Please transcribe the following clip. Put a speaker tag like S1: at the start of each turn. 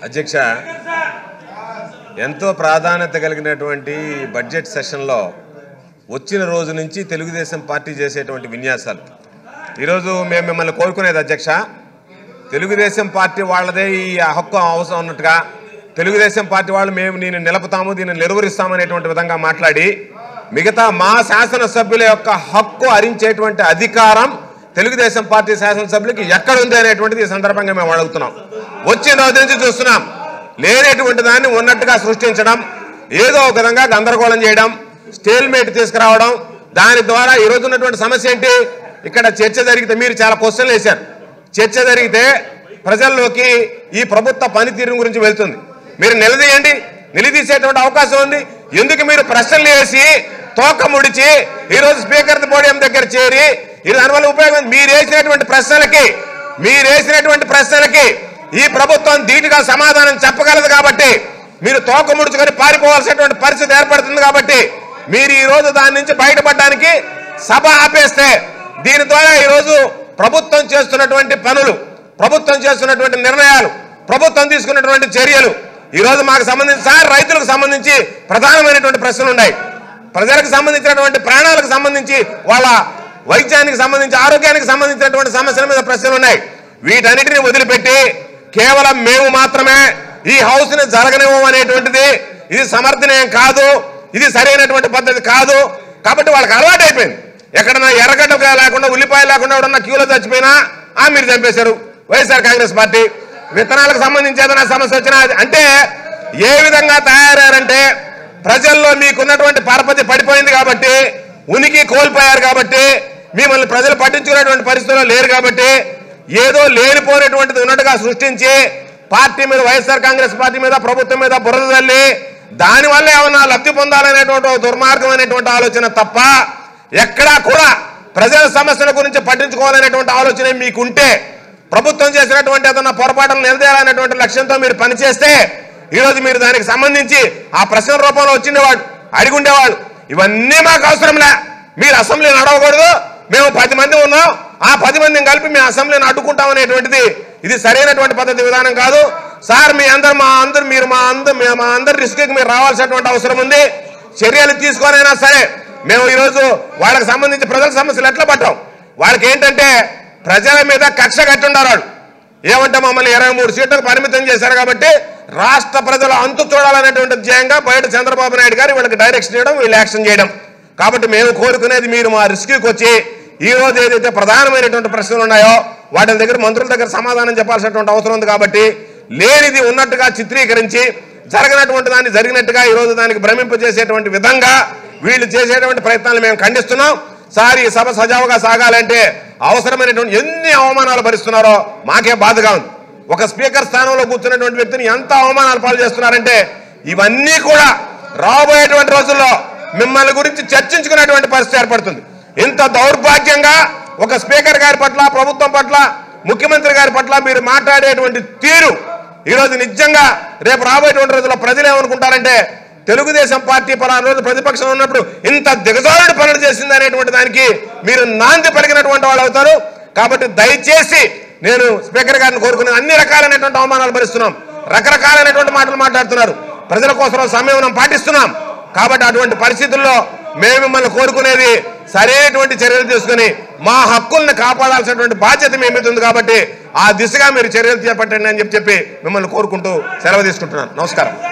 S1: అధ్యక్ష ఎంతో ప్రాధాన్యత కలిగినటువంటి ఈ బడ్జెట్ సెషన్లో వచ్చిన రోజు నుంచి తెలుగుదేశం పార్టీ చేసేటువంటి విన్యాసాలు ఈరోజు మేము మిమ్మల్ని కోరుకునేది అధ్యక్ష తెలుగుదేశం పార్టీ వాళ్ళదే ఈ హక్కు అవసరం ఉన్నట్టుగా తెలుగుదేశం పార్టీ వాళ్ళు మేము దీన్ని నిలుపుతాము దీన్ని నిలువరిస్తాము అనేటువంటి విధంగా మాట్లాడి మిగతా మా శాసనసభ్యుల యొక్క హక్కు హరించేటువంటి అధికారం తెలుగుదేశం పార్టీ శాసనసభ్యులకి ఎక్కడ ఉంది అనేటువంటిది ఈ సందర్భంగా మేము అడుగుతున్నాం వచ్చిన రోజు నుంచి చూస్తున్నాం లేనటువంటి దాన్ని ఉన్నట్టుగా సృష్టించడం ఏదో ఒక విధంగా గందరగోళం చేయడం స్టేల్మేట్ తీసుకురావడం దాని ద్వారా ఈ రోజు ఉన్నటువంటి సమస్య ఏంటి ఇక్కడ చర్చ జరిగితే మీరు చాలా క్వశ్చన్లు వేశారు చర్చ జరిగితే ప్రజల్లోకి ఈ ప్రభుత్వ పనితీరు గురించి వెళ్తుంది మీరు నిలదీయండి నిలదీసేటువంటి అవకాశం ఉంది ఎందుకు మీరు ప్రశ్నలు వేసి తోక ముడిచి ఈ రోజు స్పీకర్ పోడియం దగ్గర చేరి ఇది దానివల్ల ఉపయోగం మీరు వేసినటువంటి ప్రశ్నలకి మీరు వేసినటువంటి ప్రశ్నలకి ఈ ప్రభుత్వం ధీటుగా సమాధానం చెప్పగలదు కాబట్టి మీరు తోక ముడుచుకొని పారిపోవాల్సినటువంటి పరిస్థితి ఏర్పడుతుంది కాబట్టి మీరు ఈ రోజు దాని నుంచి బయటపడడానికి సభ ఆపేస్తే దీని ద్వారా ఈ రోజు ప్రభుత్వం చేస్తున్నటువంటి పనులు ప్రభుత్వం చేస్తున్నటువంటి నిర్ణయాలు ప్రభుత్వం తీసుకున్నటువంటి చర్యలు ఈ రోజు మాకు సంబంధించి సార్ రైతులకు సంబంధించి ప్రధానమైనటువంటి ప్రశ్నలు ఉన్నాయి ప్రజలకు సంబంధించినటువంటి ప్రాణాలకు సంబంధించి వాళ్ళ వైద్యానికి సంబంధించి ఆరోగ్యానికి సంబంధించినటువంటి సమస్యల మీద ప్రశ్నలు ఉన్నాయి వీటన్నిటిని వదిలిపెట్టి కేవలం మేము మాత్రమే ఈ హౌస్ ని జరగనివ్వం అనేటువంటిది ఇది సమర్థనీయం కాదు ఇది సరైనటువంటి పద్ధతి కాదు కాబట్టి వాళ్ళకి అలవాటు అయిపోయింది ఎక్కడన్నా ఎర్రగడ్డ లేకుండా ఉల్లిపాయ లేకుండా ఎవడన్నా క్యూలో చచ్చిపోయినా ఆ మీరు చంపేశారు వైఎస్ఆర్ కాంగ్రెస్ పార్టీ విత్తనాలకు సంబంధించి ఏదైనా సమస్య వచ్చినా అది- అంటే ఏ విధంగా తయారయ్యారంటే ప్రజల్లో మీకున్నటువంటి పరపతి పడిపోయింది కాబట్టి ఉనికి కోల్పోయారు కాబట్టి మిమ్మల్ని ప్రజలు పట్టించుకునేటువంటి పరిస్థితుల్లో లేరు కాబట్టి ఏదో లేనిపోయినటువంటిది ఉన్నట్టుగా సృష్టించి పార్టీ మీద వైఎస్ఆర్ కాంగ్రెస్ పార్టీ మీద ప్రభుత్వం మీద బురద తల్లి దానివల్ల ఏమన్నా లబ్ధి పొందాలనేటువంటి ఒక దుర్మార్గమైనటువంటి ఆలోచన తప్ప ఎక్కడా కూడా ప్రజల సమస్యల గురించి పట్టించుకోవాలనేటువంటి ఆలోచన మీకుంటే ప్రభుత్వం చేసినటువంటి ఏదన్నా పొరపాటును నిలదీయాలనేటువంటి లక్ష్యంతో మీరు పనిచేస్తే ఈరోజు మీరు దానికి సంబంధించి ఆ ప్రశ్న రూపంలో వచ్చిండేవాడు అడిగి ఉండేవాళ్ళు ఇవన్నీ మాకు అవసరంలే మీరు అసెంబ్లీ నడవకూడదు మేము పది మంది ఉన్నాం ఆ పది మందిని కలిపి మేము అసెంబ్లీని అడ్డుకుంటాం అనేటువంటిది ఇది సరైనటువంటి పద్ధతి విధానం కాదు సార్ మీ అందరు మా అందరు మీరు మా అందరు మీ- మా అందరి రిస్క్కి మీరు రావాల్సినటువంటి అవసరం ఉంది చర్యలు తీసుకోనైనా సరే మేము ఈరోజు వాళ్ళకి సంబంధించి ప్రజల సమస్యలు ఎట్లా పట్టాం వాళ్ళకి ఏంటంటే ప్రజల మీద కక్ష కట్టి ఉండారు వాళ్ళు ఏమంటే మమ్మల్ని ఇరవై మూడు సీట్లకు పరిమితం చేశారు కాబట్టి రాష్ట్ర ప్రజల అంతు చూడాలనేటువంటి ధ్యేయంగా బయట చంద్రబాబు నాయుడు గారు వీళ్ళకి డైరెక్షన్ చేయడం వీళ్ళు యాక్షన్ చేయడం కాబట్టి మేము కోరుకునేది మీరు మా రిస్క్కి వచ్చి ఈ రోజు ఏదైతే ప్రధానమైనటువంటి ప్రశ్నలు ఉన్నాయో వాటి దగ్గర మంత్రుల దగ్గర సమాధానం చెప్పాల్సినటువంటి అవసరం ఉంది కాబట్టి లేనిది ఉన్నట్టుగా చిత్రీకరించి జరగనటువంటి దాన్ని జరిగినట్టుగా ఈ రోజు దానికి భ్రమింపజేసేటువంటి విధంగా వీళ్ళు చేసేటువంటి ప్రయత్నాలు మేము ఖండిస్తున్నాం సార్ ఈ సభ సజావుగా సాగాలంటే అవసరమైనటువంటి ఎన్ని అవమానాలు భరిస్తున్నారో మాకే బాధగా ఉంది ఒక స్పీకర్ స్థానంలో కూర్చున్నటువంటి వ్యక్తిని ఎంత అవమానాలు పాలు చేస్తున్నారంటే ఇవన్నీ కూడా రాబోయేటువంటి రోజుల్లో మిమ్మల్ని గురించి చర్చించుకునేటువంటి పరిస్థితి ఏర్పడుతుంది ఇంత దౌర్భాగ్యంగా ఒక స్పీకర్ గారి పట్ల ప్రభుత్వం పట్ల ముఖ్యమంత్రి గారి పట్ల మీరు మాట్లాడేటువంటి తీరు ఈరోజు నిజంగా రేపు రాబోయేటువంటి రోజుల్లో ప్రజలు ఏమనుకుంటారంటే తెలుగుదేశం పార్టీ పలానా రోజు ప్రతిపక్షం ఉన్నప్పుడు ఇంత దిగజారుడు పనులు చేసింది అనేటువంటి దానికి మీరు నాంది పలికినటువంటి వాళ్ళు అవుతారు కాబట్టి దయచేసి నేను స్పీకర్ గారిని కోరుకునే అన్ని రకాలైనటువంటి అవమానాలు భరిస్తున్నాం రకరకాలైనటువంటి మాటలు మాట్లాడుతున్నారు ప్రజల కోసం సమయం పాటిస్తున్నాం కాబట్టి అటువంటి పరిస్థితుల్లో మేము మిమ్మల్ని కోరుకునేది సరైనటువంటి చర్యలు తీసుకుని మా హక్కుల్ని కాపాడాల్సినటువంటి బాధ్యత మీ మీద ఉంది కాబట్టి ఆ దిశగా మీరు చర్యలు చేపట్టండి అని చెప్పి చెప్పి మిమ్మల్ని కోరుకుంటూ సెలవు తీసుకుంటున్నాను నమస్కారం